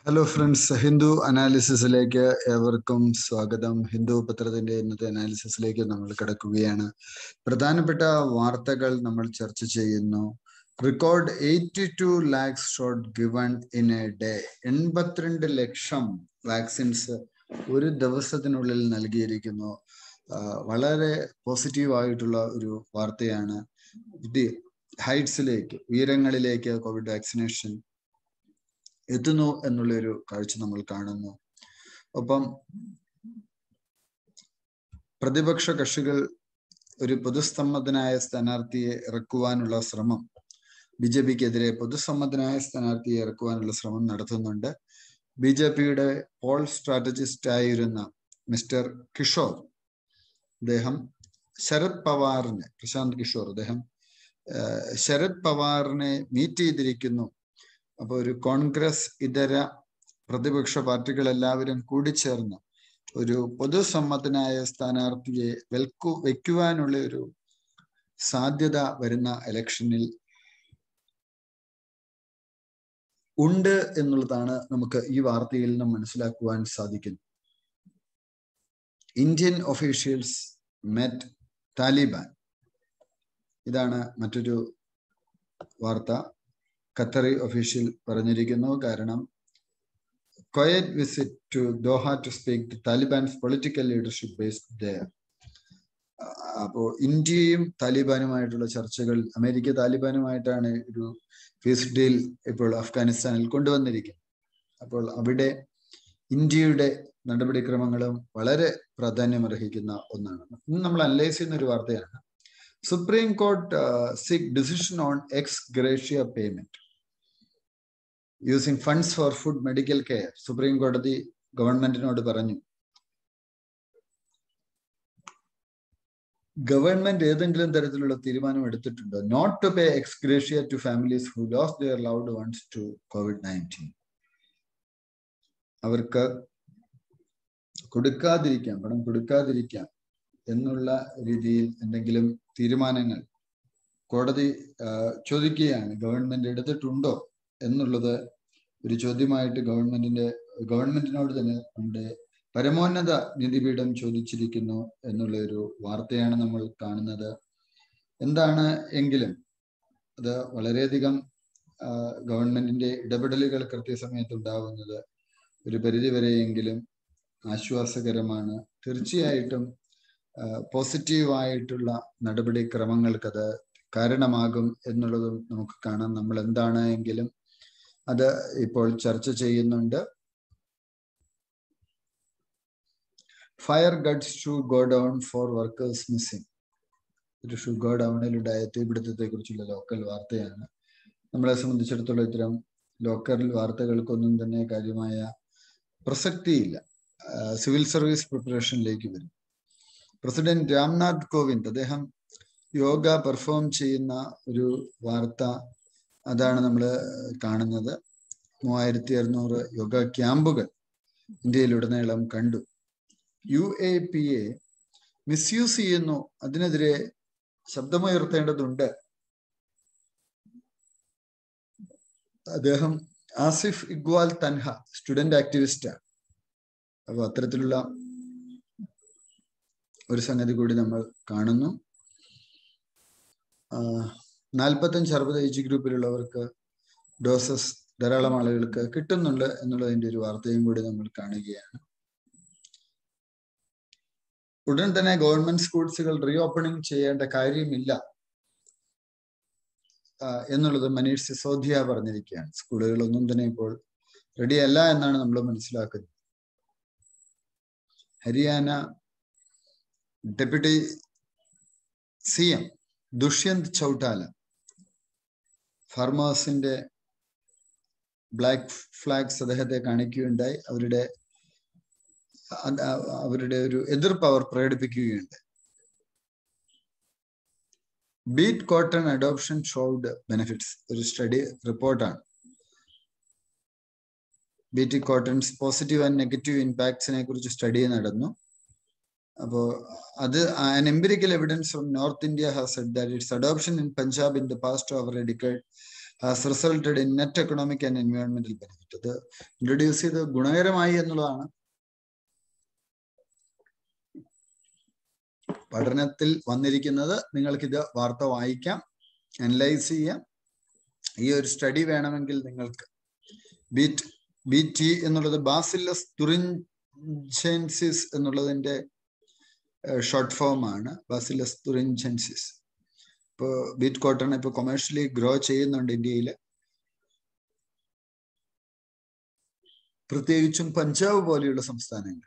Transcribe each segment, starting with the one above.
Hello friends Hindu അനാലിസിസിലേക്ക് ഏവർക്കും സ്വാഗതം ഹിന്ദു പത്രത്തിന്റെ ഇന്നത്തെ അനാലിസിസിലേക്ക് നമ്മൾ കിടക്കുകയാണ് പ്രധാനപ്പെട്ട വാർത്തകൾ നമ്മൾ ചർച്ച ചെയ്യുന്നു record eighty two lakhs shot given in a day എൺപത്തിരണ്ട് ലക്ഷം വാക്സിൻസ് ഒരു ദിവസത്തിനുള്ളിൽ നൽകിയിരിക്കുന്നു വളരെ പോസിറ്റീവ് ആയിട്ടുള്ള ഒരു വാർത്തയാണ് ഇത് ഹൈറ്റ്സിലേക്ക് ഉയരങ്ങളിലേക്ക് കോവിഡ് വാക്സിനേഷൻ എത്തുന്നു എന്നുള്ള ഒരു കാഴ്ച നമ്മൾ കാണുന്നു ഒപ്പം പ്രതിപക്ഷ കക്ഷികൾ ഒരു പൊതുസമ്മതനായ സ്ഥാനാർത്ഥിയെ ഇറക്കുവാനുള്ള ശ്രമം ബി ജെ പിക്കെതിരെ പൊതുസമ്മതനായ സ്ഥാനാർത്ഥിയെ ഇറക്കുവാനുള്ള ശ്രമം നടത്തുന്നുണ്ട് ബി ജെ പിയുടെ പോൾ സ്ട്രാറ്റജിസ്റ്റ് ആയിരുന്ന മിസ്റ്റർ കിഷോർ അദ്ദേഹം ശരത് പവാറിനെ പ്രശാന്ത് കിഷോർ അദ്ദേഹം ശരത് പവാറിനെ മീറ്റ് ചെയ്തിരിക്കുന്നു അപ്പോൾ ഒരു കോൺഗ്രസ് ഇതര പ്രതിപക്ഷ പാർട്ടികൾ എല്ലാവരും കൂടിച്ചേർന്ന് ഒരു പൊതുസമ്മതനായ സ്ഥാനാർത്ഥിയെ വെൽക്കു വെക്കുവാനുള്ള ഒരു സാധ്യത വരുന്ന ഇലക്ഷനിൽ ഉണ്ട് എന്നുള്ളതാണ് നമുക്ക് ഈ വാർത്തയിൽ നിന്നും മനസ്സിലാക്കുവാൻ സാധിക്കുന്നത് ഇന്ത്യൻ ഒഫീഷ്യൽസ് മെറ്റ് താലിബാൻ ഇതാണ് മറ്റൊരു വാർത്ത ഖത്തറി ഒഫീഷ്യൽ പറഞ്ഞിരിക്കുന്നു കാരണം quiet visit to Doha to speak to Taliban's political leadership based there അപ്പോൾ ഇന്ത്യയും താലിബാനുമായിട്ടുള്ള ചർച്ചകൾ അമേരിക്ക താലിബാനുമായിട്ടാണ് ഒരു പീസ് ഡീൽ ഇപ്പോൾ അഫ്ഗാനിസ്ഥാനിൽ കൊണ്ടുവന്നിരിക്കുന്നത് അപ്പോൾ അവിടെ ഇന്ത്യയുടെ നടപടിക്രമങ്ങളും വളരെ പ്രാധാന്യമർഹിക്കുന്ന ഒന്നാണ് ഇന്ന് നമ്മൾ അനലൈസ് ചെയ്യുന്ന ഒരു വാർത്തയാണ് supreme court seeks decision on ex gratia payment using funds for food medical care സുപ്രീം കോടതി ഗവൺമെന്റിനോട് പറഞ്ഞു ഗവൺമെന്റ് ഏതെങ്കിലും തരത്തിലുള്ള തീരുമാനം എടുത്തിട്ടുണ്ടോ not to pay ex gratia to families who lose their loved ones to COVID nineteen അവർക്ക് കൊടുക്കാതിരിക്കാം പണം കൊടുക്കാതിരിക്കാം എന്നുള്ള രീതിയിൽ എന്തെങ്കിലും തീരുമാനങ്ങൾ കോടതി ചോദിക്കുകയാണ് ഗവൺമെന്റ് എടുത്തിട്ടുണ്ടോ എന്നുള്ളത് ഒരു ചോദ്യമായിട്ട് ഗവൺമെന്റിന്റെ ഗവൺമെന്റിനോട് തന്നെ നമ്മുടെ പരമോന്നത നീതിപീഠം ചോദിച്ചിരിക്കുന്നു എന്നുള്ള ഒരു വാർത്തയാണ് നമ്മൾ കാണുന്നത് എന്താണ് എങ്കിലും അത് വളരെയധികം ഗവൺമെന്റിന്റെ ഇടപെടലുകൾ കൃത്യസമയത്ത് ഉണ്ടാവുന്നത് ഒരു പരിധിവരെയെങ്കിലും ആശ്വാസകരമാണ് തീർച്ചയായിട്ടും പോസിറ്റീവായിട്ടുള്ള നടപടിക്രമങ്ങൾക്കത് കാരണമാകും എന്നുള്ളതും നമുക്ക് കാണാം നമ്മൾ എന്താണ് എങ്കിലും അത് ഇപ്പോൾ ചർച്ച ചെയ്യുന്നുണ്ട് fire guts two godown four workers missing ഒരു ഷു ഗോ ഡൗണിലുണ്ടായ തീപിടുത്തത്തെ കുറിച്ചുള്ള ലോക്കൽ വാർത്തയാണ് നമ്മളെ സംബന്ധിച്ചിടത്തോളം ഇത്തരം ലോക്കൽ വാർത്തകൾക്കൊന്നും തന്നെ കാര്യമായ പ്രസക്തിയില്ല സിവിൽ സർവീസ് പ്രിപ്പറേഷനിലേക്ക് വരും പ്രസിഡന്റ് രാംനാഥ് കോവിന്ദ് അദ്ദേഹം യോഗ പെർഫോം ചെയ്യുന്ന ഒരു വാർത്ത അതാണ് നമ്മൾ കാണുന്നത് മൂവായിരത്തി അറുന്നൂറ് യോഗ ക്യാമ്പുകൾ ഇന്ത്യയിലുടനീളം കണ്ടു U A P A misuse ചെയ്യുന്നു അതിനെതിരെ ശബ്ദമുയർത്തേണ്ടതുണ്ട് അദ്ദേഹം ആസിഫ് ഇഗ്വാൽ തൻഹ സ്റ്റുഡന്റ് ആക്ടിവിസ്റ്റാണ് അപ്പോൾ അത്തരത്തിലുള്ള ഒരു സംഗതി കൂടി നമ്മൾ കാണുന്നു നാൽപ്പത്തഞ്ച് അറുപത് ഏജ് ഗ്രൂപ്പിലുള്ളവർക്ക് ഡോസസ് ധാരാളം ആളുകൾക്ക് കിട്ടുന്നുണ്ട് എന്നുള്ളതിന്റെ ഒരു വാർത്തയും കൂടി നമ്മൾ കാണുകയാണ് ഉടൻ തന്നെ ഗവൺമെന്റ് സ്കൂൾസുകൾ റീ ഓപ്പണിംഗ് ചെയ്യേണ്ട കാര്യമില്ല എന്നുള്ളത് മനീഷ് സിസോദിയ പറഞ്ഞിരിക്കുകയാണ് സ്കൂളുകളൊന്നും തന്നെ ഇപ്പോൾ റെഡി അല്ല എന്നാണ് നമ്മൾ മനസ്സിലാക്കുന്നത് Haryana deputy C M Dushyant Chautala ഫാർമേഴ്സിന്റെ ബ്ലാക്ക് ഫ്ലാഗ്സ് അദ്ദേഹത്തെ കാണിക്കുകയുണ്ടായി അവരുടെ അവരുടെ ഒരു എതിർപ്പ് അവർ പ്രകടിപ്പിക്കുകയുണ്ട് Bt cotton adoption showed benefits ഒരു സ്റ്റഡി റിപ്പോർട്ടാണ് Bt cotton's positive and negative ഇമ്പാക്ട്സിനെ കുറിച്ച് സ്റ്റഡി നടന്നു അപ്പോൾ അത് an empirical evidence from north India has said that its adoption in Punjab in the past over a decade has resulted in net economic and എൻവയോൺമെന്റൽ benefit അത് introduce ചെയ്ത് ഗുണകരമായി എന്നുള്ളതാണ് പഠനത്തിൽ വന്നിരിക്കുന്നത് നിങ്ങൾക്കിത് വാർത്ത വായിക്കാം അനലൈസ് ചെയ്യാം ഈ ഒരു സ്റ്റഡി വേണമെങ്കിൽ നിങ്ങൾക്ക് ബീറ്റ് ബി ടി എന്നുള്ളത് ബാസിലസ് തുറിൻചെൻസിസ് എന്നുള്ളതിന്റെ ഷോർട്ട് ഫോം ആണ് ബാസിലസ് തുറിൻചെൻസിസ് ഇപ്പോൾ ബീറ്റ് കോട്ടൺ ഇപ്പോൾ കൊമേഴ്ഷ്യലി ഗ്രോ ചെയ്യുന്നുണ്ട് ഇന്ത്യയിൽ പ്രത്യേകിച്ചും പഞ്ചാബ് പോലെയുള്ള സംസ്ഥാനങ്ങൾ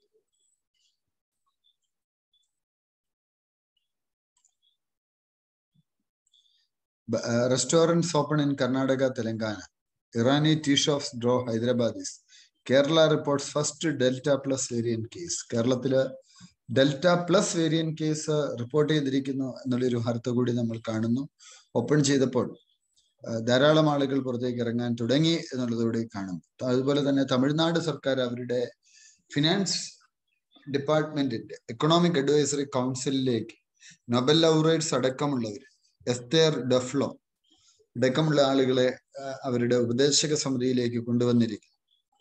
restaurants open in Karnataka Telangana Irani tea shops draw Hyderabadis Kerala reports first delta plus variant case കേരളത്തില് delta plus variant case report ചെയ്തിരിക്കുന്നു എന്നുള്ളൊരു വാർത്ത കൂടി നമ്മൾ കാണുന്നു ഓപ്പൺ ചെയ്തപ്പോൾ ധാരാളം ആളുകൾ പുറത്തേക്ക് ഇറങ്ങാൻ തുടങ്ങി എന്നുള്ളതുകൂടി കാണുന്നു അതുപോലെ തന്നെ തമിഴ്നാട് സർക്കാർ അവരുടെ ഫിനാൻസ് ഡിപ്പാർട്ട്മെന്റിന്റെ എക്കണോമിക് അഡ്വൈസറി കൗൺസിലിലേക്ക് നൊബൽ ലൗറേറ്റ്സ് അടക്കമുള്ളവർ എസ്തേർ ഡഫ്ലോ അടക്കമുള്ള ആളുകളെ അവരുടെ ഉപദേശക സമിതിയിലേക്ക് കൊണ്ടുവന്നിരിക്കുന്നു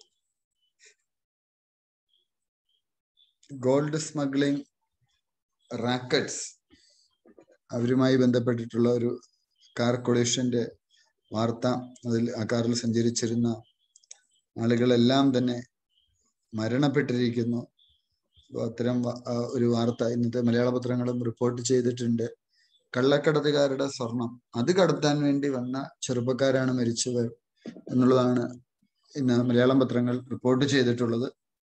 ഗോൾഡ് സ്മഗ്ലിംഗ് റാക്കറ്റ്സ് അവരുമായി ബന്ധപ്പെട്ടിട്ടുള്ള ഒരു കാർ കൊളീഷന്റെ വാർത്ത അതിൽ ആ കാറിൽ സഞ്ചരിച്ചിരുന്ന ആളുകളെല്ലാം തന്നെ മരണപ്പെട്ടിരിക്കുന്നു അത്തരം ഒരു വാർത്ത ഇന്നത്തെ മലയാള പത്രങ്ങളും റിപ്പോർട്ട് ചെയ്തിട്ടുണ്ട് കള്ളക്കടത്തുകാരുടെ സ്വർണം അത് കടത്താൻ വേണ്ടി വന്ന ചെറുപ്പക്കാരാണ് മരിച്ചവർ എന്നുള്ളതാണ് ഇന്ന് മലയാളം പത്രങ്ങൾ റിപ്പോർട്ട് ചെയ്തിട്ടുള്ളത്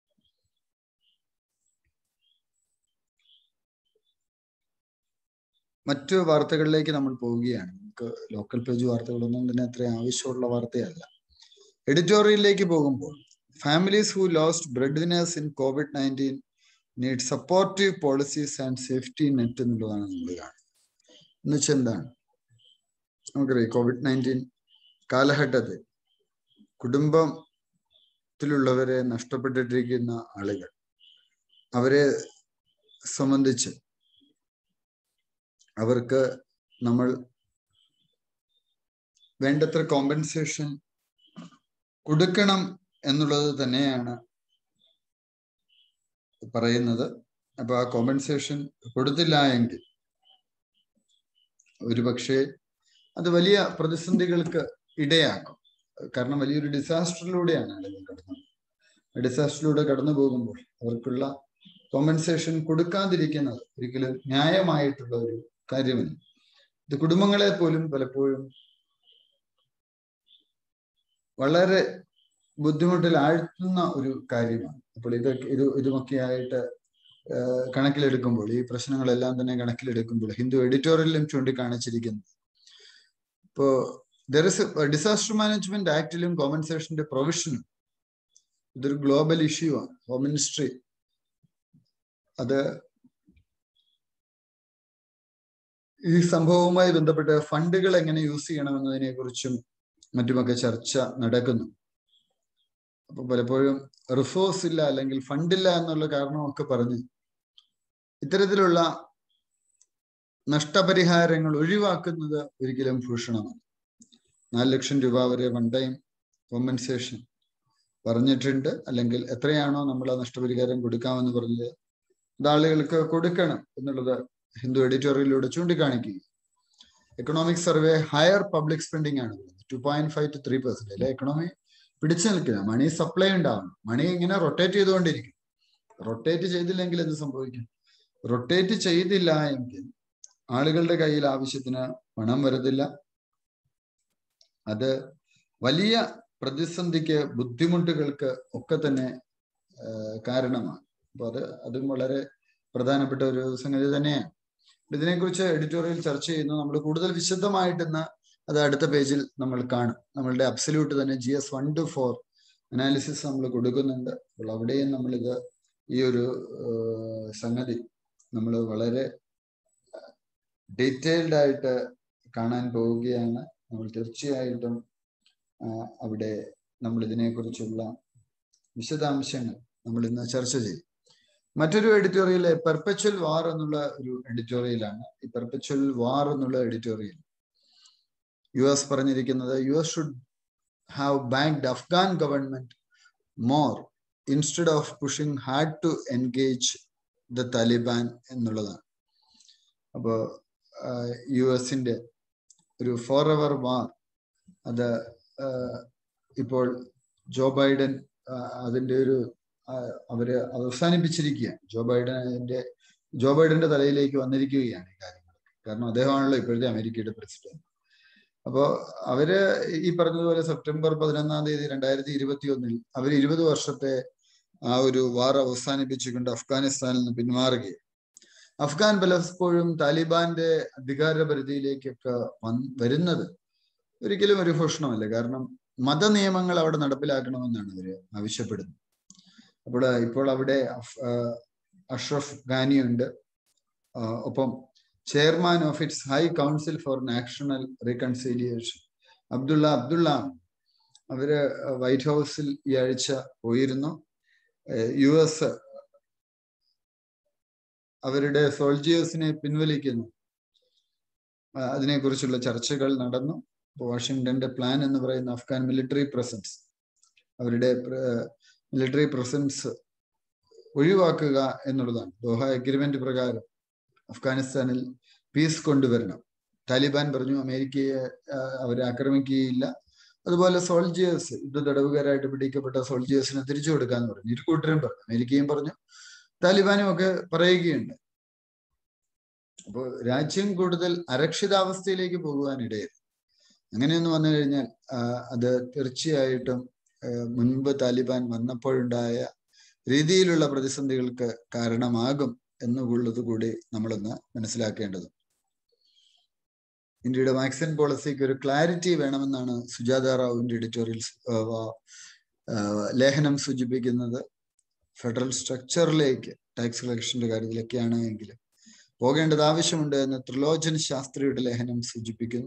മറ്റു വാർത്തകളിലേക്ക് നമ്മൾ പോവുകയാണ് നമുക്ക് ലോക്കൽ പേജ് വാർത്തകളൊന്നും തന്നെ അത്ര ആവശ്യമുള്ള വാർത്തയല്ല എഡിറ്റോറിയലിലേക്ക് പോകുമ്പോൾ families who lost breadwinners in COVID nineteen need supportive policies and safety net എന്നുള്ളതാണ് നമ്മൾ കാണുന്നത് എന്നുവെച്ചാൽ എന്താണ് നമുക്കറിയാം കോവിഡ് നയൻറ്റീൻ കാലഘട്ടത്തിൽ കുടുംബത്തിലുള്ളവരെ നഷ്ടപ്പെട്ടിട്ടിരിക്കുന്ന ആളുകൾ അവരെ സംബന്ധിച്ച് അവർക്ക് നമ്മൾ വേണ്ടത്ര കോമ്പൻസേഷൻ കൊടുക്കണം എന്നുള്ളത് തന്നെയാണ് പറയുന്നത് അപ്പൊ ആ കോമ്പൻസേഷൻ കൊടുത്തില്ല എങ്കിൽ ഒരുപക്ഷെ അത് വലിയ പ്രതിസന്ധികൾക്ക് ഇടയാക്കും കാരണം വലിയൊരു ഡിസാസ്റ്ററിലൂടെയാണ് ആളുകൾ കടന്നത് ഡിസാസ്റ്ററിലൂടെ കടന്നു പോകുമ്പോൾ അവർക്കുള്ള കോമ്പൻസേഷൻ കൊടുക്കാതിരിക്കുന്നത് ഒരിക്കലും ന്യായമായിട്ടുള്ള ഒരു കാര്യമല്ല ഇത് കുടുംബങ്ങളെ പോലും പലപ്പോഴും വളരെ ബുദ്ധിമുട്ടിൽ ആഴ്ത്തുന്ന ഒരു കാര്യമാണ് അപ്പോൾ ഇതൊക്കെ ഇത് ഇതുമൊക്കെയായിട്ട് കണക്കിലെടുക്കുമ്പോൾ ഈ പ്രശ്നങ്ങളെല്ലാം തന്നെ കണക്കിലെടുക്കുമ്പോൾ ഹിന്ദു എഡിറ്റോറിയലിലും ചൂണ്ടിക്കാണിച്ചിരിക്കുന്നു ഇപ്പോ ദർ ഇസ് ഡിസാസ്റ്റർ മാനേജ്മെന്റ് ആക്ടിലും കോമ്പൻസേഷന്റെ പ്രൊവിഷനും ഇതൊരു ഗ്ലോബൽ ഇഷ്യൂ ആണ് ഹോം മിനിസ്ട്രി അത് ഈ സംഭവവുമായി ബന്ധപ്പെട്ട് ഫണ്ടുകൾ എങ്ങനെ യൂസ് ചെയ്യണമെന്നതിനെ കുറിച്ചും മറ്റുമൊക്കെ ചർച്ച നടക്കുന്നു അപ്പൊ പലപ്പോഴും റിസോഴ്സ് ഇല്ല അല്ലെങ്കിൽ ഫണ്ടില്ല എന്നുള്ള കാരണമൊക്കെ പറഞ്ഞ് ഇത്തരത്തിലുള്ള നഷ്ടപരിഹാരങ്ങൾ ഒഴിവാക്കുന്നത് ഒരിക്കലും ഭൂഷണമാണ് നാല് ലക്ഷം രൂപ വരെ വൺ ടൈം കോമ്പൻസേഷൻ പറഞ്ഞിട്ടുണ്ട് അല്ലെങ്കിൽ എത്രയാണോ നമ്മൾ ആ നഷ്ടപരിഹാരം കൊടുക്കാമെന്ന് പറഞ്ഞത് അത് ആളുകൾക്ക് കൊടുക്കണം എന്നുള്ളത് ഹിന്ദു എഡിറ്റോറിയലിലൂടെ ചൂണ്ടിക്കാണിക്കുക economic survey higher public spending ആണ് two point five to three percent അല്ലെ എക്കണോമി പിടിച്ചു നിൽക്കുക മണി സപ്ലൈ ഉണ്ടാവണം മണി ഇങ്ങനെ റൊട്ടേറ്റ് ചെയ്തുകൊണ്ടിരിക്കും റൊട്ടേറ്റ് ചെയ്തില്ലെങ്കിൽ എന്ത് സംഭവിക്കും റൊട്ടേറ്റ് ചെയ്തില്ല എങ്കിൽ ആളുകളുടെ കയ്യിൽ ആവശ്യത്തിന് പണം വരത്തില്ല അത് വലിയ പ്രതിസന്ധിക്ക് ബുദ്ധിമുട്ടുകൾക്ക് ഒക്കെ തന്നെ കാരണമാണ് അപ്പൊ അത് അതും വളരെ പ്രധാനപ്പെട്ട ഒരു സംഗതി തന്നെയാണ് ഇതിനെക്കുറിച്ച് എഡിറ്റോറിയൽ ചർച്ച ചെയ്യുന്നു നമ്മൾ കൂടുതൽ വിശദമായിട്ട് ഇന്ന് അത് അടുത്ത പേജിൽ നമ്മൾ കാണും നമ്മളുടെ അബ്സല്യൂട്ട് തന്നെ G S one two four analysis നമ്മൾ കൊടുക്കുന്നുണ്ട് അപ്പോൾ അവിടെയും നമ്മളിത് ഈ ഒരു സംഗതി നമ്മൾ വളരെ ഡീറ്റെയിൽഡ് ആയിട്ട് കാണാൻ പോവുകയാണ് നമ്മൾ തീർച്ചയായിട്ടും അവിടെ നമ്മൾ ഇതിനെക്കുറിച്ചുള്ള വിശദാംശങ്ങൾ നമ്മൾ ഇന്ന് ചർച്ച ചെയ്യും മറ്റൊരു എഡിറ്റോറിയൽ പെർപ്പച്വൽ വാർ എന്നുള്ള ഒരു എഡിറ്റോറിയലാണ് ഈ പെർപ്പച്വൽ വാർ എന്നുള്ള എഡിറ്റോറിയൽ യു എസ് പറഞ്ഞിരിക്കുന്നത് U S should have backed Afghan government more instead of pushing hard to engage the Taliban എന്നുള്ളതാണ് അപ്പോൾ യു എസിന്റെ ഒരു ഫോർ എവർ വാർ അത് ഇപ്പോൾ ജോ ബൈഡൻ അതിന്റെ ഒരു അവര് അവസാനിപ്പിച്ചിരിക്കുകയാണ് ജോ ബൈഡന്റെ ജോ ബൈഡന്റെ തലയിലേക്ക് വന്നിരിക്കുകയാണ് ഈ കാര്യങ്ങൾ കാരണം അദ്ദേഹമാണല്ലോ ഇപ്പോഴത്തെ അമേരിക്കയുടെ പ്രസിഡന്റ് അപ്പോ അവര് ഈ പറഞ്ഞതുപോലെ സെപ്റ്റംബർ പതിനൊന്നാം തീയതി രണ്ടായിരത്തി ഇരുപത്തി ഒന്നിൽ അവർ ഇരുപത് വർഷത്തെ ആ ഒരു വാർ അവസാനിപ്പിച്ചുകൊണ്ട് അഫ്ഗാനിസ്ഥാനിൽ നിന്ന് പിന്മാറുകയാണ് അഫ്ഗാൻ പലപ്പോഴും താലിബാന്റെ അധികാര പരിധിയിലേക്കൊക്കെ വന്ന് വരുന്നത് ഒരിക്കലും ഒരു ഭൂഷണമല്ല കാരണം മതനിയമങ്ങൾ അവിടെ നടപ്പിലാക്കണമെന്നാണ് അവര് ആവശ്യപ്പെടുന്നത് അപ്പോൾ ഇപ്പോൾ അവിടെ അഷ്റഫ് ഖാനിയുണ്ട് ഒപ്പം chairman of its high council for national reconciliation Abdullah Abdullah അവര് വൈറ്റ് ഹൗസിൽ ഈ ആഴ്ച പോയിരുന്നു യു എസ് അവരുടെ സോൾജിയേഴ്സിനെ പിൻവലിക്കുന്നു അതിനെക്കുറിച്ചുള്ള ചർച്ചകൾ നടന്നു വാഷിങ്ടന്റെ പ്ലാൻ എന്ന് പറയുന്ന അഫ്ഗാൻ മിലിറ്ററി പ്രസൻസ് അവരുടെ മിലിറ്ററി പ്രസൻസ് ഒഴിവാക്കുക എന്നുള്ളതാണ് ദോഹ അഗ്രിമെന്റ് പ്രകാരം അഫ്ഗാനിസ്ഥാനിൽ പീസ് കൊണ്ടുവരണം താലിബാൻ പറഞ്ഞു അമേരിക്കയെ അവരെ ആക്രമിക്കുകയില്ല അതുപോലെ സോൾജിയേഴ്സ് യുദ്ധ തടവുകാരായിട്ട് പിടിക്കപ്പെട്ട സോൾജിയേഴ്സിനെ തിരിച്ചു കൊടുക്കാന്ന് പറഞ്ഞു ഇരു കൂട്ടരും പറഞ്ഞു അമേരിക്കയും പറഞ്ഞു താലിബാനും ഒക്കെ പറയുകയുണ്ട് അപ്പോൾ രാജ്യം കൂടുതൽ അരക്ഷിതാവസ്ഥയിലേക്ക് പോകുവാനിടയിൽ അങ്ങനെയൊന്നും വന്നു കഴിഞ്ഞാൽ അത് തീർച്ചയായിട്ടും മുൻപ് താലിബാൻ വന്നപ്പോഴുണ്ടായ രീതിയിലുള്ള പ്രതിസന്ധികൾക്ക് കാരണമാകും എന്നുള്ളത് കൂടി നമ്മളൊന്ന് മനസ്സിലാക്കേണ്ടത് ഇന്ത്യയുടെ വാക്സിൻ പോളിസിക്ക് ഒരു ക്ലാരിറ്റി വേണമെന്നാണ് സുജാത റാവുവിന്റെ എഡിറ്റോറിയൽ ലേഖനം സൂചിപ്പിക്കുന്നത് ഫെഡറൽ സ്ട്രക്ചറിലേക്ക് ടാക്സ് കളക്ഷന്റെ കാര്യത്തിലൊക്കെയാണ് എങ്കിലും പോകേണ്ടത് ആവശ്യമുണ്ട് എന്ന് ത്രിലോചൻ ശാസ്ത്രിയുടെ ലേഖനം സൂചിപ്പിക്കുന്നു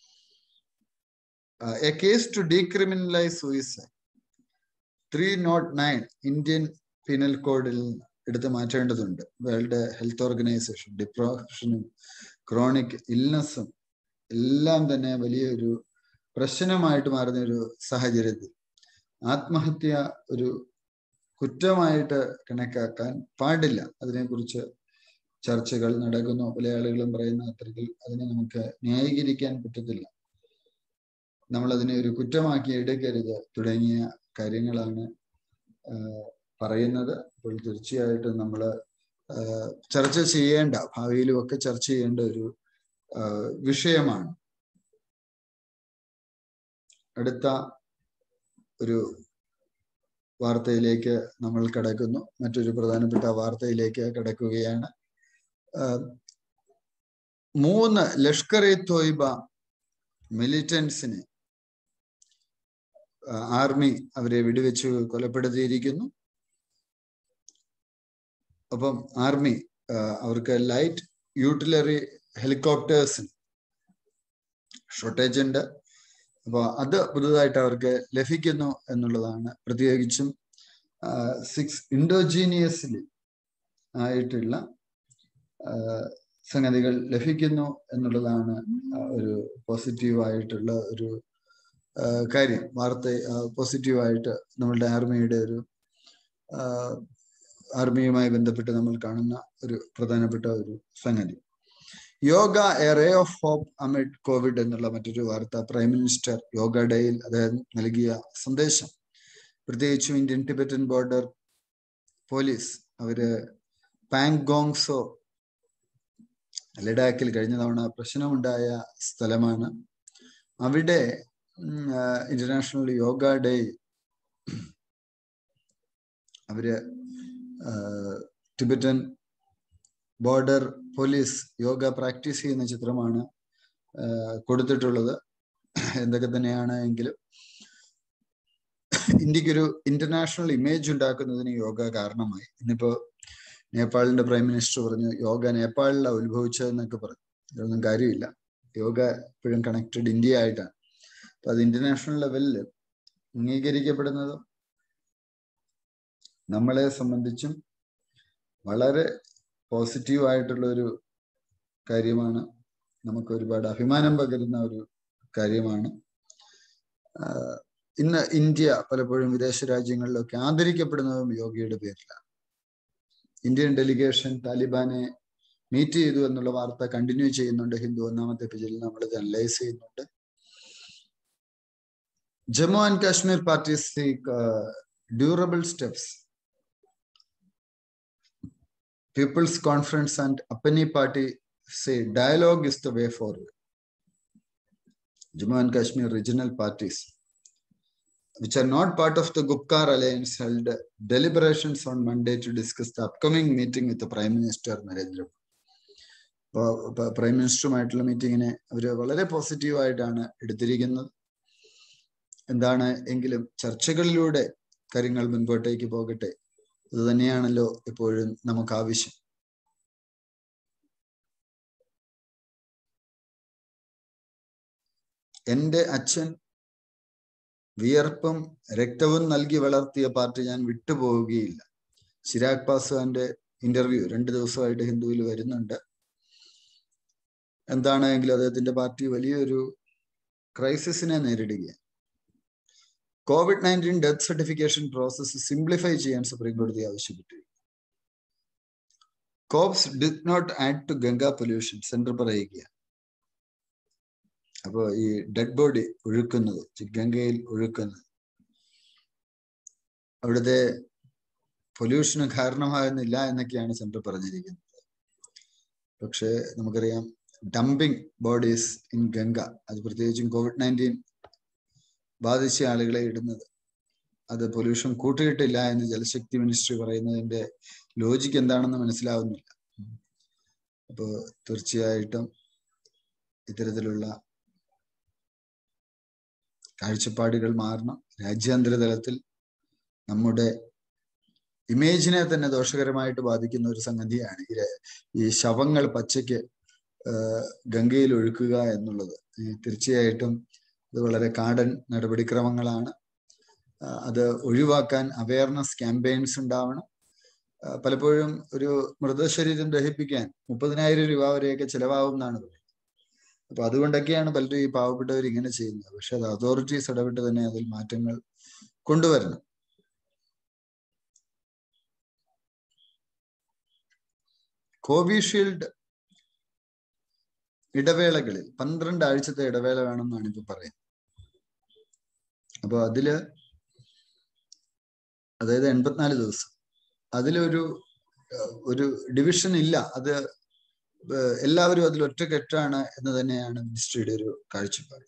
a case to decriminalise suicide three nought nine Indian penal കോഡിൽ നിന്ന് എടുത്തു മാറ്റേണ്ടതുണ്ട് വേൾഡ് ഹെൽത്ത് ഓർഗനൈസേഷൻ ഡിപ്രഷനും ക്രോണിക് ഇൽനെസ്സും എല്ലാം തന്നെ വലിയൊരു പ്രശ്നമായിട്ട് മാറുന്ന ഒരു സാഹചര്യത്തിൽ ആത്മഹത്യ ഒരു കുറ്റമായിട്ട് കണക്കാക്കാൻ പാടില്ല അതിനെക്കുറിച്ച് ചർച്ചകൾ നടക്കുന്നു പല ആളുകളും പറയുന്ന അത്തരത്തിൽ അതിനെ നമുക്ക് ന്യായീകരിക്കാൻ പറ്റത്തില്ല നമ്മൾ അതിനെ ഒരു കുറ്റമാക്കി എടുക്കരുത് തുടങ്ങിയ കാര്യങ്ങളാണ് പറയുന്നത് അപ്പോൾ തീർച്ചയായിട്ടും നമ്മൾ ചർച്ച ചെയ്യേണ്ട ഭാവിയിലും ഒക്കെ ചർച്ച ചെയ്യേണ്ട ഒരു വിഷയമാണ് അടുത്ത ഒരു വാർത്തയിലേക്ക് നമ്മൾ കിടക്കുന്നു മറ്റൊരു പ്രധാനപ്പെട്ട വാർത്തയിലേക്ക് കിടക്കുകയാണ് മൂന്ന് ലഷ്കർ ഇ തോയ്ബ മിലിറ്റൻസിനെ ആർമി അവരെ വെടിവെച്ച് കൊലപ്പെടുത്തിയിരിക്കുന്നു അപ്പം ആർമി അവർക്ക് ലൈറ്റ് യൂട്ടിലറി ഹെലികോപ്റ്റേഴ്സിന് ഷോർട്ടേജ് ഉണ്ട് അപ്പോൾ അത് പുതുതായിട്ട് അവർക്ക് ലഭിക്കുന്നു എന്നുള്ളതാണ് പ്രത്യേകിച്ചും സിക്സ് ഇൻഡോജീനിയസ്ലി ആയിട്ടുള്ള സംഗതികൾ ലഭിക്കുന്നു എന്നുള്ളതാണ് ഒരു പോസിറ്റീവായിട്ടുള്ള ഒരു കാര്യം വാർത്ത പോസിറ്റീവായിട്ട് നമ്മളുടെ ആർമിയുടെ ഒരു ആർമിയുമായി ബന്ധപ്പെട്ട് നമ്മൾ കാണുന്ന ഒരു പ്രധാനപ്പെട്ട ഒരു സംഗതി yoga a ray of hope amid COVID എന്നുള്ള മറ്റൊരു വാർത്ത പ്രൈം മിനിസ്റ്റർ യോഗ ഡേയിൽ അദ്ദേഹം നൽകിയ സന്ദേശം പ്രത്യേകിച്ചും ഇന്ത്യൻ ടിബറ്റൻ ബോർഡർ പോലീസ് അവര് പാങ്ഗോങ്സോ ലഡാക്കിൽ കഴിഞ്ഞ തവണ പ്രശ്നമുണ്ടായ സ്ഥലമാണ് അവിടെ ഇന്റർനാഷണൽ യോഗ ഡേ അവര് Tibetan border police yoga practice ചെയ്യുന്ന ചിത്രമാണ് കൊടുത്തിട്ടുള്ളത് എന്തൊക്കെ തന്നെയാണ് എങ്കിലും ഇന്ത്യക്കൊരു ഇന്റർനാഷണൽ ഇമേജ് ഉണ്ടാക്കുന്നതിന് യോഗ കാരണമായി ഇന്നിപ്പോ നേപ്പാളിന്റെ പ്രൈം മിനിസ്റ്റർ പറഞ്ഞു യോഗ നേപ്പാളിലാണ് ഉത്ഭവിച്ചതെന്നൊക്കെ പറഞ്ഞു ഇതൊന്നും കാര്യമില്ല യോഗ എപ്പോഴും കണക്റ്റഡ് ഇന്ത്യ ആയിട്ടാണ് അപ്പൊ അത് ഇന്റർനാഷണൽ ലെവലിൽ അംഗീകരിക്കപ്പെടുന്നതും നമ്മളെ സംബന്ധിച്ചും വളരെ പോസിറ്റീവ് ആയിട്ടുള്ള ഒരു കാര്യമാണ് നമുക്ക് ഒരുപാട് അഭിമാനം പകരുന്ന ഒരു കാര്യമാണ് ഇന്ന് ഇന്ത്യ പലപ്പോഴും വിദേശ രാജ്യങ്ങളിലൊക്കെ ആദരിക്കപ്പെടുന്നതും യോഗയുടെ പേരിലാണ് ഇന്ത്യൻ ഡെലിഗേഷൻ താലിബാനെ മീറ്റ് ചെയ്തു എന്നുള്ള വാർത്ത കണ്ടിന്യൂ ചെയ്യുന്നുണ്ട് ഹിന്ദു ഒന്നാമത്തെ പേജിൽ നമ്മൾ ഇത് അനലൈസ് ചെയ്യുന്നുണ്ട് Jammu and Kashmir parties seek durable steps people's conference and Apni party say dialogue is the way forward Jammu and Kashmir regional parties, which are not part of the Gupkar alliance, held deliberations on Monday to discuss the upcoming meeting with the Prime Minister Narendra Modi. Prime മിനിസ്റ്ററുമായിട്ടുള്ള മീറ്റിങ്ങിനെ അവർ വളരെ പോസിറ്റീവായിട്ടാണ് എടുത്തിരിക്കുന്നത് എന്താണ് എങ്കിലും ചർച്ചകളിലൂടെ കാര്യങ്ങൾ മുൻപോട്ടേക്ക് പോകട്ടെ ഇത് തന്നെയാണല്ലോ എപ്പോഴും നമുക്ക് ആവശ്യം എൻ്റെ അച്ഛൻ വിയർപ്പും രക്തവും നൽകി വളർത്തിയ പാർട്ടി ഞാൻ വിട്ടുപോവുകയില്ല ചിരാഗ് പാസ്വാന്റെ ഇന്റർവ്യൂ രണ്ട് ദിവസമായിട്ട് ഹിന്ദുവിൽ വരുന്നുണ്ട് എന്താണെങ്കിലും അദ്ദേഹത്തിന്റെ പാർട്ടി വലിയൊരു ക്രൈസിസിനെ നേരിടുകയാണ് COVID nineteen death certification process simplify ചെയ്യാൻ സുപ്രീം കോടതി ആവശ്യപ്പെട്ടു corpse did not add to Ganga pollution centre പറയുകയാണ് അപ്പോൾ ഈ ഡെഡ് ബോഡി ഒഴുക്കുന്നത് ഗംഗയിൽ ഒഴുക്കുന്നത് അവിടുത്തെ പൊല്യൂഷന് കാരണമാകുന്നില്ല എന്നൊക്കെയാണ് സെന്റർ പറഞ്ഞിരിക്കുന്നത് പക്ഷേ നമുക്കറിയാം ഡംപിങ് ബോഡീസ് ഇൻ ഗംഗ അത് പ്രത്യേകിച്ചും കോവിഡ് നയൻറ്റീൻ ബാധിച്ച ആളുകളെ ഇടുന്നത് അത് പൊല്യൂഷൻ കൂട്ടിയിട്ടില്ല എന്ന് ജലശക്തി മിനിസ്ട്രി പറയുന്നതിന്റെ ലോജിക്ക് എന്താണെന്ന് മനസ്സിലാവുന്നില്ല അപ്പോൾ തീർച്ചയായിട്ടും ഇത്തരത്തിലുള്ള കാഴ്ചപ്പാടുകൾ മാറണം രാജ്യാന്തര തലത്തിൽ നമ്മുടെ ഇമേജിനെ തന്നെ ദോഷകരമായിട്ട് ബാധിക്കുന്ന ഒരു സംഗതിയാണ് ഈ ഈ ശവങ്ങൾ പച്ചയ്ക്ക് ഗംഗയിൽ ഒഴുക്കുക എന്നുള്ളത് തീർച്ചയായിട്ടും ഇത് വളരെ കാടൻ നടപടിക്രമങ്ങളാണ് അത് ഒഴിവാക്കാൻ അവയർനെസ് ക്യാമ്പയിൻസ് ഉണ്ടാവണം പലപ്പോഴും ഒരു മൃതശരീരം ദഹിപ്പിക്കാൻ മുപ്പതിനായിരം രൂപ വരെയൊക്കെ ചിലവാകും എന്നാണ് പറയുന്നത് അപ്പൊ അതുകൊണ്ടൊക്കെയാണ് പലരും ഈ പാവപ്പെട്ടവർ ഇങ്ങനെ ചെയ്യുന്നത് പക്ഷെ അത് അതോറിറ്റീസ് ഇടപെട്ട് തന്നെ അതിൽ മാറ്റങ്ങൾ കൊണ്ടുവരണം കോവിഷീൽഡ് ഇടവേളകളിൽ പന്ത്രണ്ട് ആഴ്ചത്തെ ഇടവേള വേണമെന്നാണ് ഇപ്പൊ പറയുന്നത് അപ്പൊ അതില് അതായത് എൺപത്തിനാല് ദിവസം അതിലൊരു ഒരു ഡിവിഷൻ ഇല്ല അത് എല്ലാവരും അതിൽ ഒറ്റക്കെട്ടാണ് എന്ന് തന്നെയാണ് മിനിസ്ട്രിയുടെ ഒരു കാഴ്ചപ്പാട്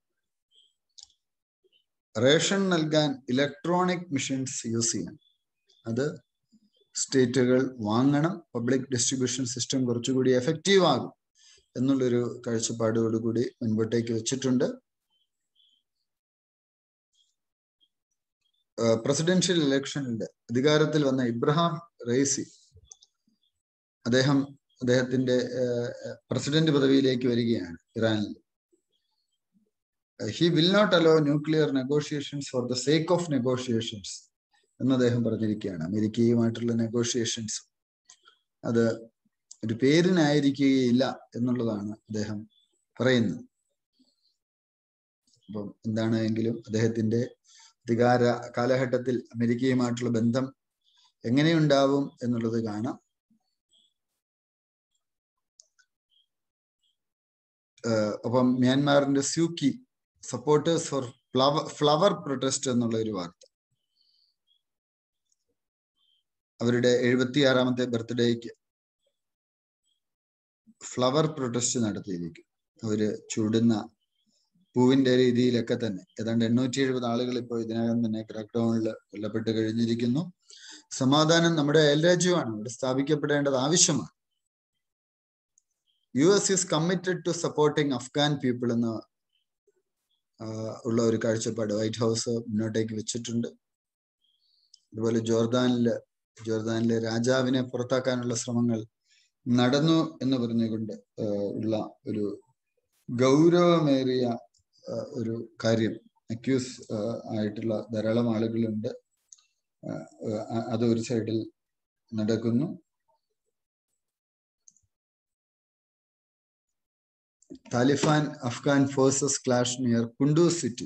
റേഷൻ നൽകാൻ ഇലക്ട്രോണിക് മെഷീൻസ് യൂസ് ചെയ്യണം അത് സ്റ്റേറ്റുകൾ വാങ്ങണം പബ്ലിക് ഡിസ്ട്രിബ്യൂഷൻ സിസ്റ്റം കുറച്ചുകൂടി എഫക്റ്റീവ് ആകും എന്നുള്ളൊരു കാഴ്ചപ്പാടോടുകൂടി മുൻപോട്ടേക്ക് വെച്ചിട്ടുണ്ട് പ്രസിഡൻഷ്യൽ ഇലക്ഷനിൽ അധികാരത്തിൽ വന്ന ഇബ്രഹാം റൈസി അദ്ദേഹം അദ്ദേഹത്തിന്റെ പ്രസിഡന്റ് പദവിയിലേക്ക് വരികയാണ് ഇറാനിൽ he will not allow nuclear negotiations for the sake of negotiations എന്ന് അദ്ദേഹം പറഞ്ഞിരിക്കുകയാണ് അമേരിക്കയുമായിട്ടുള്ള നെഗോഷിയേഷൻസ് അത് ഒരു പേരിനായിരിക്കുകയില്ല എന്നുള്ളതാണ് അദ്ദേഹം പറയുന്നത് അപ്പം എന്താണ് എങ്കിലും അദ്ദേഹത്തിന്റെ അധികാര കാലഘട്ടത്തിൽ അമേരിക്കയുമായിട്ടുള്ള ബന്ധം എങ്ങനെയുണ്ടാവും എന്നുള്ളത് കാണാം അപ്പം മ്യാൻമാറിന്റെ Suu Kyi supporters for flower flower protest എന്നുള്ള ഒരു വാർത്ത അവരുടെ എഴുപത്തിയാറാമത്തെ ബർത്ത്ഡേക്ക് ഫ്ലവർ പ്രൊട്ടസ്റ്റ് നടത്തിയിരിക്കും അവര് ചൂടുന്ന പൂവിന്റെ രീതിയിലൊക്കെ തന്നെ ഏതാണ്ട് എണ്ണൂറ്റി എഴുപത് ആളുകൾ ഇപ്പോൾ ഇതിനകം തന്നെ ക്രാക്ക്ഡൌണിൽ കൊല്ലപ്പെട്ട് കഴിഞ്ഞിരിക്കുന്നു സമാധാനം നമ്മുടെ അയൽരാജ്യമാണ് ഇവിടെ സ്ഥാപിക്കപ്പെടേണ്ടത് ആവശ്യമാണ് U S is committed to supporting Afghan people എന്ന ഉള്ള ഒരു കാഴ്ചപ്പാട് വൈറ്റ് ഹൗസ് മുന്നോട്ടേക്ക് വെച്ചിട്ടുണ്ട് അതുപോലെ ജോർദാനില് ജോർദാനിലെ രാജാവിനെ പുറത്താക്കാനുള്ള ശ്രമങ്ങൾ നടന്നു എന്ന് പറഞ്ഞുകൊണ്ട് ഉള്ള ഒരു ഗൗരവമേറിയ ഒരു കാര്യം അക്യൂസ് ആയിട്ടുള്ള ധാരാളം ആളുകളുണ്ട് അത് ഒരു സൈഡിൽ നടക്കുന്നു Taliban Afghan forces clash near Kunduz city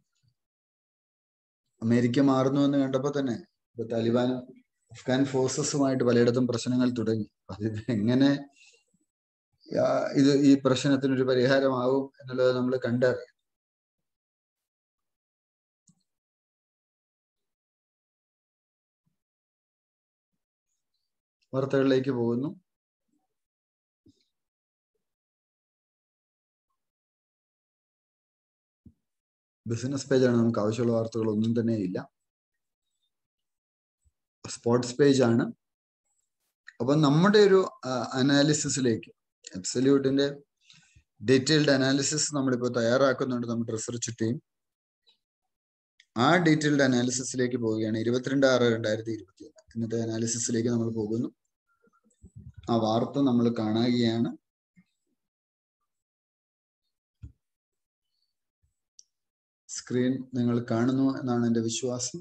America മാറുന്നു എന്ന് കണ്ടപ്പോൾ തന്നെ ഇപ്പൊ താലിബാനും അഫ്ഗാൻ ഫോഴ്സസുമായിട്ട് പലയിടത്തും പ്രശ്നങ്ങൾ തുടങ്ങി അത് എങ്ങനെ ഇത് ഈ പ്രശ്നത്തിനൊരു പരിഹാരമാവും എന്നുള്ളത് നമ്മൾ കണ്ടറിയാം വാർത്തകളിലേക്ക് പോകുന്നു ബിസിനസ് പേജാണ് നമുക്ക് ആവശ്യമുള്ള വാർത്തകൾ ഒന്നും തന്നെ ഇല്ല സ്പോർട്സ് പേജ് ആണ് അപ്പൊ നമ്മുടെ ഒരു അനാലിസിസിലേക്ക് അബ്സല്യൂട്ടിന്റെ ഡീറ്റെയിൽഡ് അനാലിസിസ് നമ്മളിപ്പോൾ തയ്യാറാക്കുന്നുണ്ട് നമ്മുടെ റിസർച്ച് ടീം ആ ഡീറ്റെയിൽഡ് അനാലിസിസിലേക്ക് പോവുകയാണ് ഇരുപത്തിരണ്ട് ആറ് രണ്ടായിരത്തി ഇരുപത്തി ഒന്ന് ഇന്നത്തെ അനാലിസിസിലേക്ക് നമ്മൾ പോകുന്നു ആ വാർത്ത നമ്മൾ കാണുകയാണ് സ്ക്രീൻ നിങ്ങൾ കാണുന്നു എന്നാണ് എൻ്റെ വിശ്വാസം